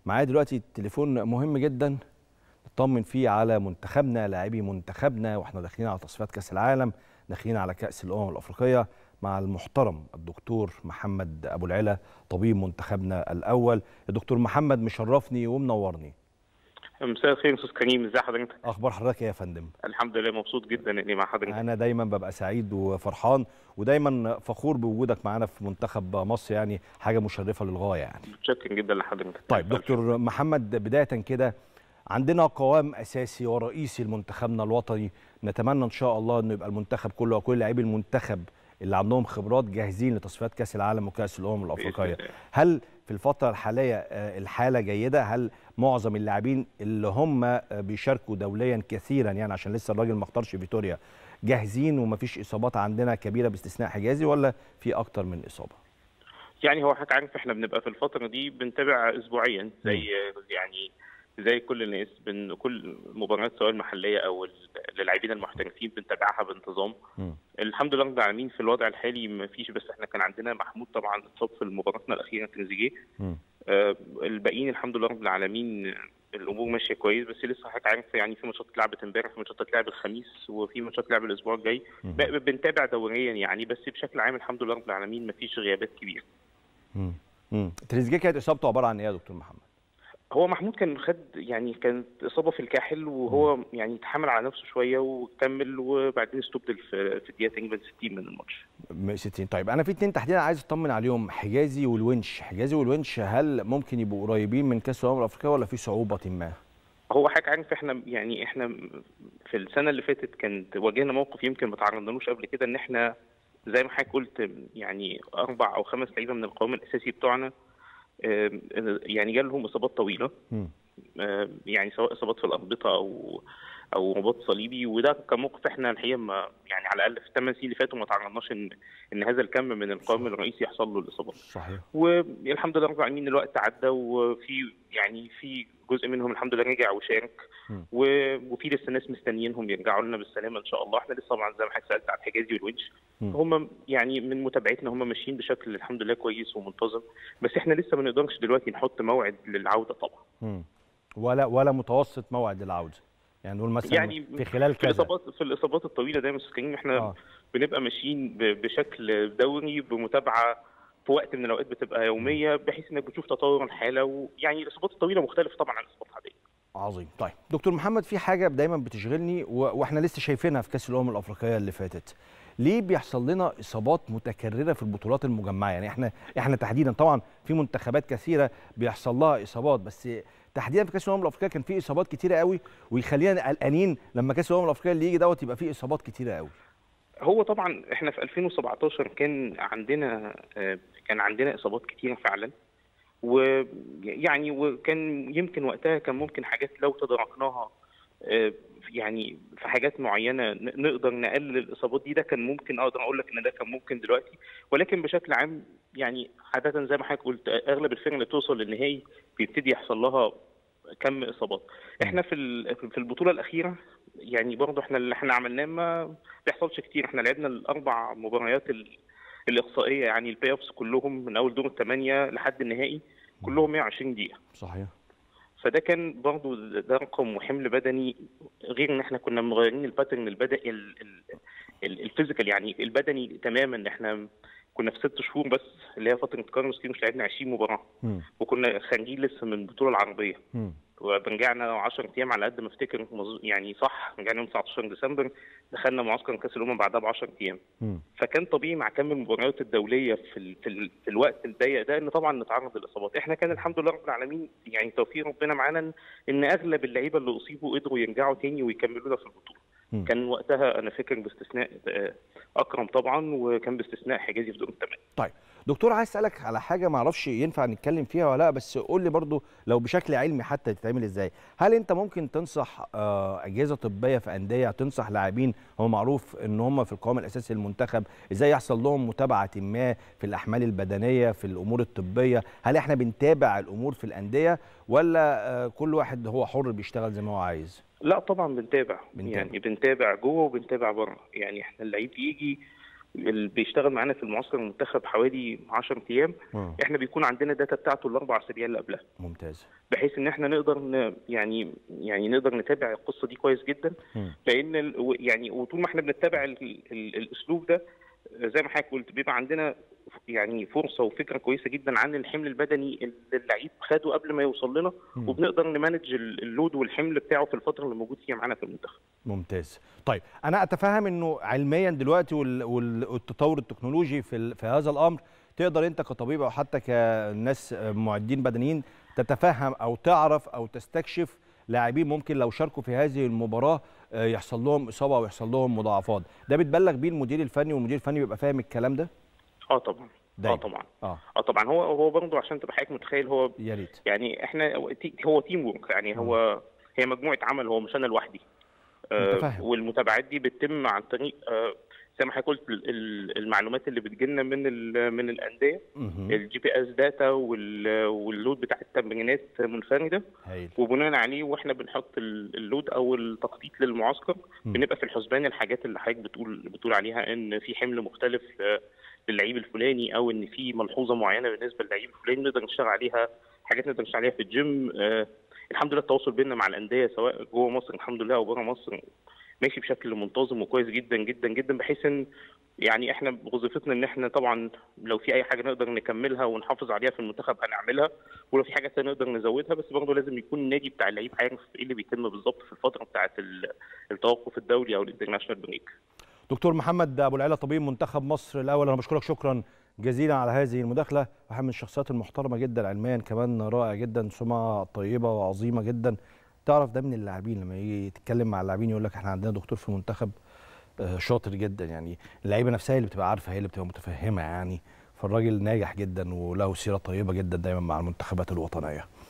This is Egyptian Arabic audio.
معايا دلوقتي تليفون مهم جدا نطمن فيه على منتخبنا لاعبي منتخبنا واحنا داخلين على تصفيات كاس العالم داخلين على كاس الامم الافريقيه مع المحترم الدكتور محمد ابو العلا طبيب منتخبنا الاول يا دكتور محمد مشرفني ومنورني مساء الخير استاذ كريم ازي حضرتك اخبار حضرتك إيه يا فندم الحمد لله مبسوط جدا اني مع حضرتك انا دايما ببقى سعيد وفرحان ودايما فخور بوجودك معانا في منتخب مصر يعني حاجه مشرفه للغايه يعني متشكر جدا لحضرتك طيب دكتور محمد بدايه كده عندنا قوام اساسي ورئيسي لمنتخبنا الوطني نتمنى ان شاء الله انه يبقى المنتخب كله وكل لاعبي المنتخب اللي عندهم خبرات جاهزين لتصفيات كاس العالم وكاس الامم الافريقيه هل في الفتره الحاليه الحاله جيده هل معظم اللاعبين اللي هم بيشاركوا دوليا كثيرا يعني عشان لسه الراجل ما اختارش فيتوريا جاهزين ومفيش اصابات عندنا كبيره باستثناء حجازي ولا في اكتر من اصابه يعني هو حضرتك عارف احنا بنبقى في الفتره دي بنتابع اسبوعيا زي يعني زي كل الناس بن كل مباريات سواء المحليه او للاعبين المحترفين بنتابعها بانتظام م. الحمد لله رب العالمين في الوضع الحالي ما فيش بس احنا كان عندنا محمود طبعا اتصاب في مباراتنا الاخيره تريزيجيه آه الباقيين الحمد لله رب العالمين الامور ماشيه كويس بس لسه حضرتك عارف يعني في ماتشات اتلعبت امبارح في ماتشات اتلعب الخميس وفي ماتشات اتلعب الاسبوع الجاي بنتابع دوريا يعني بس بشكل عام الحمد لله رب العالمين ما فيش غيابات كبيره امم تريزيجيه كانت اصابته عباره عن ايه يا دكتور محمد؟ هو محمود كان خد يعني كانت اصابه في الكاحل وهو يعني اتحمل على نفسه شويه وكمل وبعدين استبدل في في الدقيقه تقريبا 60 من الماتش 60 طيب انا في اثنين تحديدا عايز اطمن عليهم حجازي والونش حجازي والونش هل ممكن يبقوا قريبين من كاس الامم الافريقيه ولا في صعوبه ما؟ هو حضرتك عارف احنا يعني احنا في السنه اللي فاتت كانت واجهنا موقف يمكن ما تعرضنالوش قبل كده ان احنا زي ما حضرتك قلت يعني اربع او خمس لعيبه من القوام الاساسي بتوعنا يعني جالهم اصابات طويله م. يعني سواء اصابات في الاربطه او او رباط صليبي وده كان موقف احنا الحقيقه ما يعني على الاقل في الثمان سنين اللي فاتوا ما تعرضناش ان ان هذا الكم من القوام الرئيسي يحصل له الاصابات. صحيح. والحمد لله رب العالمين الوقت عدى وفي يعني في جزء منهم الحمد لله رجع وشارك وفي لسه ناس مستنيينهم يرجعوا لنا بالسلامه ان شاء الله احنا لسه طبعا زي ما حضرتك سالت على الحجازي والونش هم يعني من متابعتنا هم ماشيين بشكل الحمد لله كويس ومنتظم بس احنا لسه ما نقدرش دلوقتي نحط موعد للعوده طبعا. م. ولا ولا متوسط موعد للعوده. يعني نقول مثلا يعني في خلال كذا في الاصابات في الاصابات الطويله دايما استاذ كريم احنا آه. بنبقى ماشيين بشكل دوري بمتابعه في وقت من الاوقات بتبقى يوميه بحيث انك بتشوف تطور الحاله ويعني الاصابات الطويله مختلفه طبعا عن الاصابات العاديه. عظيم طيب دكتور محمد في حاجه دايما بتشغلني واحنا لسه شايفينها في كاس الامم الافريقيه اللي فاتت ليه بيحصل لنا اصابات متكرره في البطولات المجمعه يعني احنا احنا تحديدا طبعا في منتخبات كثيره بيحصل لها اصابات بس تحديدا في كاس الامم الافريقيه كان في اصابات كتيره قوي ويخلينا قلقانين لما كاس الامم الافريقيه اللي يجي دوت يبقى فيه اصابات كتيره قوي هو طبعا احنا في 2017 كان عندنا كان عندنا اصابات كتيره فعلا ويعني وكان يمكن وقتها كان ممكن حاجات لو تداركناها يعني في حاجات معينه نقدر نقلل الاصابات دي ده كان ممكن اقدر اقول لك ان ده كان ممكن دلوقتي ولكن بشكل عام يعني عاده زي ما حضرتك قلت اغلب الفرق اللي توصل للنهائي بيبتدي يحصل لها كم اصابات احنا في في البطوله الاخيره يعني برضه احنا اللي احنا عملناه ما بيحصلش كتير احنا لعبنا الاربع مباريات الاقصائيه يعني البلاي اوفس كلهم من اول دور الثمانيه لحد النهائي كلهم 120 دقيقه صحيح فده كان برضه ده رقم وحمل بدني غير ان احنا كنا مغيرين الباترن البدني الفيزيكال يعني البدني تماما ان احنا كنا في ست شهور بس اللي هي فتره كارلوس كيروش لعبنا 20 مباراه م. وكنا خارجين لسه من البطوله العربيه م. ورجعنا 10 ايام على قد ما افتكر يعني صح رجعنا يوم 19 ديسمبر دخلنا معسكر كاس الامم بعدها ب 10 ايام م. فكان طبيعي مع كم المباريات الدوليه في ال في, ال في الوقت الضيق ده ان طبعا نتعرض للاصابات احنا كان الحمد لله رب العالمين يعني توفيق ربنا معانا ان اغلب اللعيبه اللي اصيبوا قدروا يرجعوا تاني ويكملوا لنا في البطوله م. كان وقتها انا فاكر باستثناء اكرم طبعا وكان باستثناء حجازي في دور الثمانيه طيب دكتور عايز اسالك على حاجه ما اعرفش ينفع نتكلم فيها ولا لا بس قول لي برضو لو بشكل علمي حتى تتعمل ازاي هل انت ممكن تنصح اجهزه طبيه في انديه تنصح لاعبين هو معروف ان هم في القوام الاساسي للمنتخب ازاي يحصل لهم متابعه ما في الاحمال البدنيه في الامور الطبيه هل احنا بنتابع الامور في الانديه ولا كل واحد هو حر بيشتغل زي ما هو عايز لا طبعا بنتابع, بنتابع. يعني بنتابع جوه وبنتابع بره يعني احنا اللعيب يجي اللي بيشتغل معانا في المعسكر المنتخب حوالي 10 ايام مم. احنا بيكون عندنا داتا بتاعته الاربع اسابيع اللي قبلها ممتاز بحيث ان احنا نقدر ن... يعني يعني نقدر نتابع القصه دي كويس جدا مم. لان ال... و- يعني وطول ما احنا بنتبع ال... ال... الاسلوب ده زي ما حضرتك قلت بيبقى عندنا يعني فرصه وفكره كويسه جدا عن الحمل البدني اللي اللعيب خده قبل ما يوصل لنا مم. وبنقدر نمانج ال- اللود والحمل بتاعه في الفتره اللي موجود فيها معانا في المنتخب ممتاز طيب انا اتفهم انه علميا دلوقتي وال- وال- والتطور التكنولوجي في ال- في هذا الامر تقدر انت كطبيب او حتى كناس معدين بدنيين تتفهم او تعرف او تستكشف لاعبين ممكن لو شاركوا في هذه المباراه آه، يحصل لهم اصابه او يحصل لهم مضاعفات ده بتبلغ بيه المدير الفني والمدير الفني بيبقى فاهم الكلام ده اه طبعا اه دايما. طبعا اه اه طبعا هو هو برضه عشان تبقى حضرتك متخيل هو يا ريت يعني احنا تي- هو تيم وورك يعني هو هي مجموعه عمل هو مش انا لوحدي متفهم. والمتابعات دي بتتم عن طريق آه، زي ما حضرتك قلت ال- ال- المعلومات اللي بتجيلنا من ال- من الانديه مهم. الجي بي اس داتا وال- واللود بتاع التمرينات منفرده هايل وبناء عليه واحنا بنحط ال- اللود او التخطيط للمعسكر م. بنبقى في الحسبان الحاجات اللي حضرتك بتقول بتقول عليها ان في حمل مختلف آه، للعيب الفلاني او ان في ملحوظه معينه بالنسبه للعيب الفلاني نقدر نشتغل عليها حاجات نقدر نشتغل عليها في الجيم آه، الحمد لله التواصل بيننا مع الانديه سواء جوه مصر الحمد لله او بره مصر ماشي بشكل منتظم وكويس جدا جدا جدا بحيث ان يعني احنا وظيفتنا ان احنا طبعا لو في اي حاجه نقدر نكملها ونحافظ عليها في المنتخب هنعملها ولو في حاجه ثانيه نقدر نزودها بس برضه لازم يكون النادي بتاع اللعيب عارف ايه اللي بيتم بالظبط في الفتره بتاعه ال- التوقف الدولي او الانترناشونال بريك دكتور محمد ابو العلا طبيب منتخب مصر الاول انا بشكرك شكرا جزيلا على هذه المداخله واحد من الشخصيات المحترمه جدا علميا كمان رائع جدا سمعه طيبه وعظيمه جدا تعرف ده من اللاعبين لما يجي يتكلم مع اللاعبين يقول لك احنا عندنا دكتور في المنتخب آه، شاطر جدا يعني اللعيبه نفسها هي اللي بتبقى عارفه هي اللي بتبقى متفهمه يعني فالراجل ناجح جدا وله سيره طيبه جدا دايما مع المنتخبات الوطنيه